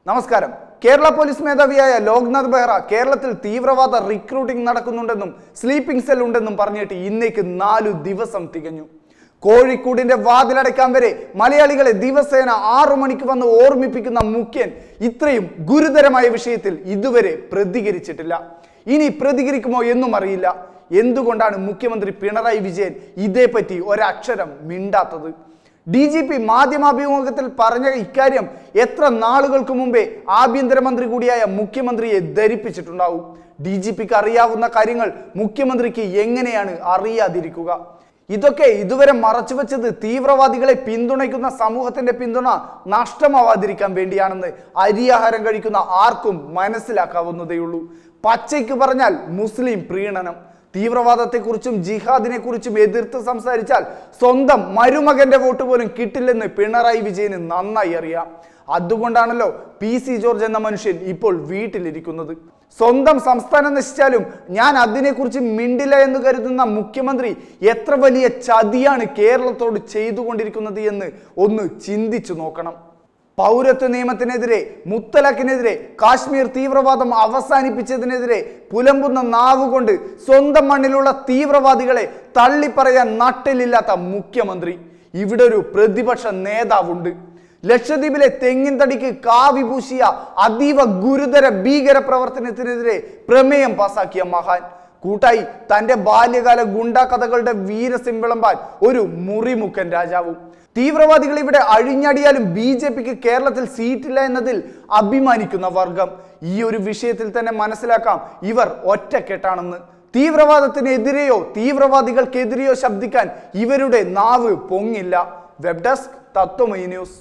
നമസ്കാരം കേരള പോലീസ് മേധാവിയായ ലോക്നാഥ് ബെഹ്റ കേരളത്തിൽ തീവ്രവാദ റിക്രൂട്ടിംഗ് നടക്കുന്നുണ്ടെന്നും സ്ലീപ്പിംഗ് സെൽ ഉണ്ടെന്നും പറഞ്ഞിട്ട് ഇന്നേക്ക് നാലു ദിവസം തികഞ്ഞു കോഴിക്കോടിന്റെ വാതിലടയ്ക്കാൻ വരെ മലയാളികളെ ദിവസേന ആറു മണിക്ക് വന്ന് ഓർമ്മിപ്പിക്കുന്ന മുഖ്യൻ ഇത്രയും ഗുരുതരമായ വിഷയത്തിൽ ഇതുവരെ പ്രതികരിച്ചിട്ടില്ല ഇനി പ്രതികരിക്കുമോ എന്നും അറിയില്ല എന്തുകൊണ്ടാണ് മുഖ്യമന്ത്രി പിണറായി വിജയൻ ഇതേപ്പറ്റി ഒരക്ഷരം മിണ്ടാത്തത് ഡി ജി പി മാധ്യമാഭിമുഖത്തിൽ പറഞ്ഞ ഇക്കാര്യം എത്ര നാളുകൾക്ക് മുമ്പേ ആഭ്യന്തരമന്ത്രി കൂടിയായ മുഖ്യമന്ത്രിയെ ധരിപ്പിച്ചിട്ടുണ്ടാവും ഡി ജി പിക്ക് അറിയാവുന്ന കാര്യങ്ങൾ മുഖ്യമന്ത്രിക്ക് എങ്ങനെയാണ് അറിയാതിരിക്കുക ഇതൊക്കെ ഇതുവരെ മറച്ചുവെച്ചത് തീവ്രവാദികളെ പിന്തുണയ്ക്കുന്ന സമൂഹത്തിന്റെ പിന്തുണ നഷ്ടമാവാതിരിക്കാൻ വേണ്ടിയാണെന്ന് അരിയാഹാരം കഴിക്കുന്ന ആർക്കും മനസ്സിലാക്കാവുന്നതേയുള്ളൂ പച്ചയ്ക്ക് പറഞ്ഞാൽ മുസ്ലിം പ്രീണനം തീവ്രവാദത്തെക്കുറിച്ചും ജിഹാദിനെ കുറിച്ചും എതിർത്ത് സംസാരിച്ചാൽ സ്വന്തം മരുമകന്റെ വോട്ട് പോലും കിട്ടില്ലെന്ന് പിണറായി വിജയന് നന്നായി അറിയാം അതുകൊണ്ടാണല്ലോ പി സി ജോർജ് എന്ന മനുഷ്യൻ ഇപ്പോൾ വീട്ടിലിരിക്കുന്നത് സ്വന്തം സംസ്ഥാനം നശിച്ചാലും ഞാൻ അതിനെക്കുറിച്ച് മിണ്ടില്ല എന്ന് കരുതുന്ന മുഖ്യമന്ത്രി എത്ര വലിയ ചതിയാണ് കേരളത്തോട് ചെയ്തുകൊണ്ടിരിക്കുന്നത് എന്ന് ഒന്ന് ചിന്തിച്ചു നോക്കണം പൗരത്വ നിയമത്തിനെതിരെ മുത്തലാഖിനെതിരെ കാശ്മീർ തീവ്രവാദം അവസാനിപ്പിച്ചതിനെതിരെ പുലമ്പുന്ന നാവുകൊണ്ട് സ്വന്തം മണ്ണിലുള്ള തീവ്രവാദികളെ തള്ളിപ്പറയാൻ നട്ടിലില്ലാത്ത മുഖ്യമന്ത്രി ഇവിടെ ഒരു പ്രതിപക്ഷ നേതാവുണ്ട് ലക്ഷദ്വീപിലെ തെങ്ങിൻ തടിക്ക് കാവി പൂശിയ അതീവ ഗുരുതര ഭീകര പ്രവർത്തനത്തിനെതിരെ പ്രമേയം പാസാക്കിയ മഹാൻ കൂട്ടായി തന്റെ ബാല്യകാല ഗുണ്ടാ കഥകളുടെ വീരസിംവിളമ്പാൻ ഒരു മുറിമുക്കൻ രാജാവും തീവ്രവാദികൾ ഇവിടെ അഴിഞ്ഞടിയാലും ബി ജെ പിക്ക് കേരളത്തിൽ സീറ്റില്ല എന്നതിൽ അഭിമാനിക്കുന്ന വർഗം ഈ ഒരു വിഷയത്തിൽ തന്നെ മനസ്സിലാക്കാം ഇവർ ഒറ്റക്കെട്ടാണെന്ന് തീവ്രവാദത്തിനെതിരെയോ തീവ്രവാദികൾക്കെതിരെയോ ശബ്ദിക്കാൻ ഇവരുടെ നാവ് പൊങ്ങില്ല web desk Tatwamayi news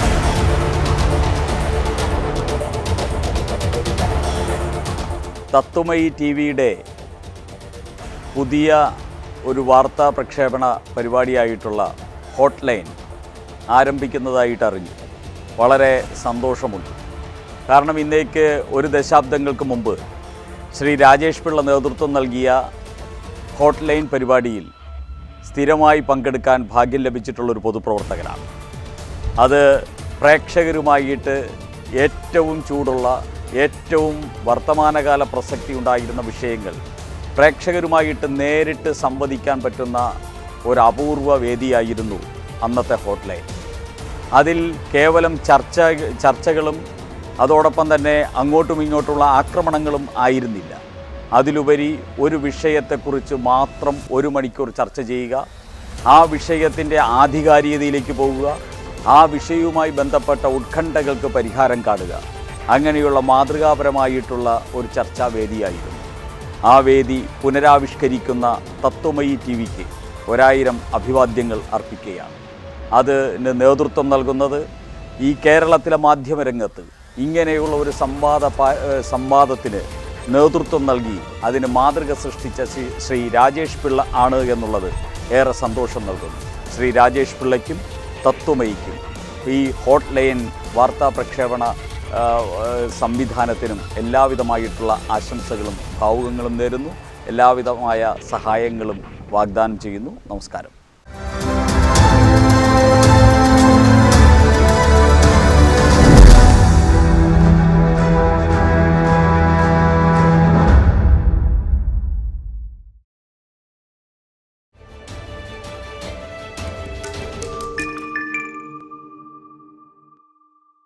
Tatwamayi T വിയുടെ പുതിയ ഒരു വാർത്താ പ്രക്ഷേപണ പരിപാടിയായിട്ടുള്ള ഹോട്ട് ലൈൻ ആരംഭിക്കുന്നതായിട്ട് അറിഞ്ഞു വളരെ സന്തോഷമുണ്ട് കാരണം ഇന്നേക്ക് ഒരു ദശാബ്ദങ്ങൾക്ക് മുമ്പ് ശ്രീ രാജേഷ് പിള്ള നേതൃത്വം നൽകിയ ഹോട്ട് ലൈൻ പരിപാടിയിൽ സ്ഥിരമായി പങ്കെടുക്കാൻ ഭാഗ്യം ലഭിച്ചിട്ടുള്ളൊരു പൊതുപ്രവർത്തകനാണ് അത് പ്രേക്ഷകരുമായിട്ട് ഏറ്റവും ചൂടുള്ള ഏറ്റവും വർത്തമാനകാല പ്രസക്തി ഉണ്ടായിരുന്ന വിഷയങ്ങൾ പ്രേക്ഷകരുമായിട്ട് നേരിട്ട് സംവദിക്കാൻ പറ്റുന്ന ഒരു അപൂർവ വേദിയായിരുന്നു അന്നത്തെ ഹോട്ട്ലൈൻ അതിൽ കേവലം ചർച്ച ചർച്ചകളും അതോടൊപ്പം തന്നെ അങ്ങോട്ടും ഇങ്ങോട്ടുള്ള ആക്രമണങ്ങളും ആയിരുന്നില്ല അതിലുപരി ഒരു വിഷയത്തെക്കുറിച്ച് മാത്രം ഒരു മണിക്കൂർ ചർച്ച ചെയ്യുക ആ വിഷയത്തിൻ്റെ ആധികാരികതയിലേക്ക് പോവുക ആ വിഷയവുമായി ബന്ധപ്പെട്ട ഉത്കണ്ഠകൾക്ക് പരിഹാരം കാണുക അങ്ങനെയുള്ള മാതൃകാപരമായിട്ടുള്ള ഒരു ചർച്ചാ വേദിയായിരുന്നു ആ വേദി പുനരാവിഷ്കരിക്കുന്ന തത്വമയി ടി വിക്ക് ഒരായിരം അഭിവാദ്യങ്ങൾ അർപ്പിക്കുകയാണ് അതിന് നേതൃത്വം നൽകുന്നത് ഈ കേരളത്തിലെ മാധ്യമരംഗത്ത് ഇങ്ങനെയുള്ള ഒരു സംവാദ പാ- ഏഹ് സംവാദത്തിന് നേതൃത്വം നൽകി അതിന് മാതൃക സൃഷ്ടിച്ച ശ്രീ ശ്രീ രാജേഷ് പിള്ള ആണ് എന്നുള്ളത് ഏറെ സന്തോഷം നൽകുന്നു ശ്രീ രാജേഷ് പിള്ളയ്ക്കും തത്വമയിക്കും ഈ ഹോട്ട് ലൈൻ വാർത്താ പ്രക്ഷേപണ ആ, ആ, സംവിധാനത്തിനും എല്ലാവിധമായിട്ടുള്ള ആശംസകളും ഭാവുകങ്ങളും നേരുന്നു എല്ലാവിധമായ സഹായങ്ങളും വാഗ്ദാനം ചെയ്യുന്നു നമസ്കാരം